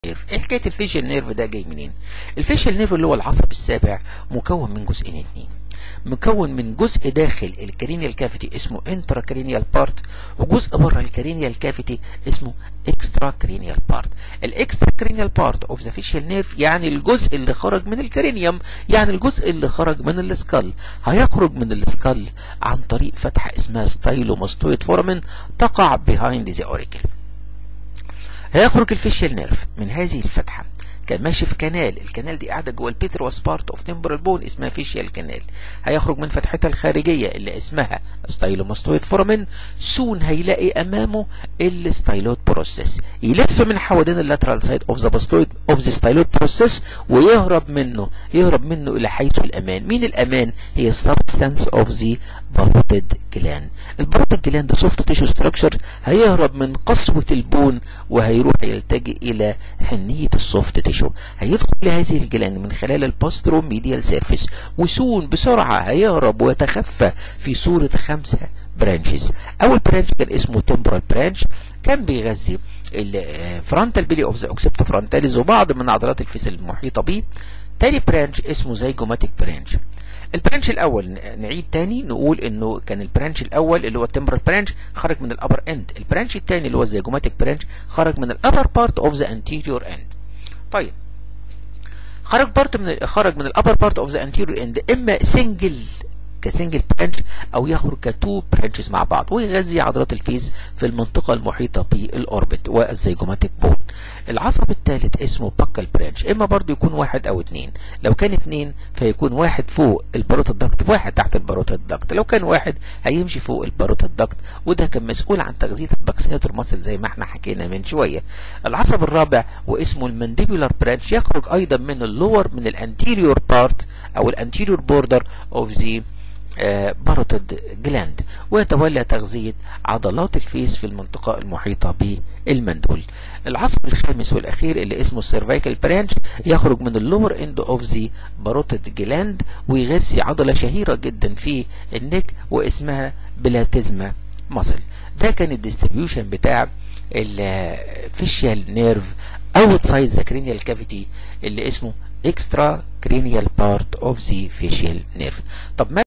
نيرف ايه حكايه الفيشيال نيرف ده جاي منين الفيشيال نيرف اللي هو العصب السابع مكون من جزئين اتنين مكون من جزء داخل الكرينيال كافيتي اسمه انترا كرينيال بارت وجزء بره الكرينيال كافيتي اسمه اكسترا كرينيال بارت الاكسترا كرينيال بارت اوف ذا فيشيال نيرف يعني الجزء اللي خرج من الكرينيوم يعني الجزء اللي خرج من السكال هيخرج من السكال عن طريق فتحه اسمها ستايلوماستويد فورامين تقع بيهايند ذا اوريكل هيخرج الفيشيال نيرف من هذه الفتحه كان ماشي في كنال الكنال دي قاعده جوه البيتروس بارت اوف تمبرال بون اسمها فيشيال كنال هيخرج من فتحتها الخارجيه اللي اسمها ستايلوماستويد فورامين سون هيلاقي امامه الستايلوت بروسيس يلف من حوالين اللاترال سايد اوف ذا باستويد اوف ذا ستايلوت بروسيس ويهرب منه يهرب منه الى حيث الامان مين الامان هي السبستانس اوف ذا باروتد جلاند الباروتد جلاند ده سوفت تيشو ستراكشر هيهرب من قسوه البون وهيروح يلتجئ الى حنيه السوفت تيشو هيدخل لهذه الجلاند من خلال الباسترو ميديال سيرفيس وسون بسرعه هيهرب ويتخفى في صوره خمسه برانشز اول برانش كان اسمه تمبرال برانش كان بيغذي الفرونتال بيلي اوف ذا اوكسبت فرونتاليز وبعض من عضلات الفيس المحيطه بيه تاني برانش اسمه زيجوماتيك برانش البرانش الاول نعيد تاني نقول انه كان البرانش الاول اللي هو التمبرال برانش خرج من الابر اند البرانش الثاني اللي هو الزيجوماتيك برانش خرج من الابر بارت اوف ذا انتيريور اند طيب خرج بارت من خرج من الابر بارت اوف ذا انتيريور اند اما سنجل كسنجل برانش او يخرج كتو برانشز مع بعض ويغذي عضلات الفيز في المنطقه المحيطه بالاوربت والزيجوماتيك بون العصب الثالث اسمه باكال برانش اما برضو يكون واحد او اتنين لو كان اتنين فيكون واحد فوق الباروت الدكت واحد تحت الباروت الدكت لو كان واحد هيمشي فوق الباروت الدكت وده كان مسؤول عن تغذيه الباكسيناتور ماسل زي ما احنا حكينا من شويه العصب الرابع واسمه المانديبولار برانش يخرج ايضا من اللور من الانتيريور بارت او الانتيريور بوردر اوف ذا باروتد جلاند ويتولى تغذية عضلات الفيس في المنطقة المحيطة بالمندول العصب الخامس والأخير اللي اسمه السيرفيكال برانش يخرج من اللور اند اوف ذا باروتد جلاند ويغذي عضلة شهيرة جدا في النك واسمها بلاتيزما ماسل ده كان الديستريبيوشن بتاع الفيشيال نيرف اوتسايد ذا كرينيال كافيتي اللي اسمه extra cranial part of the facial nerve طب ما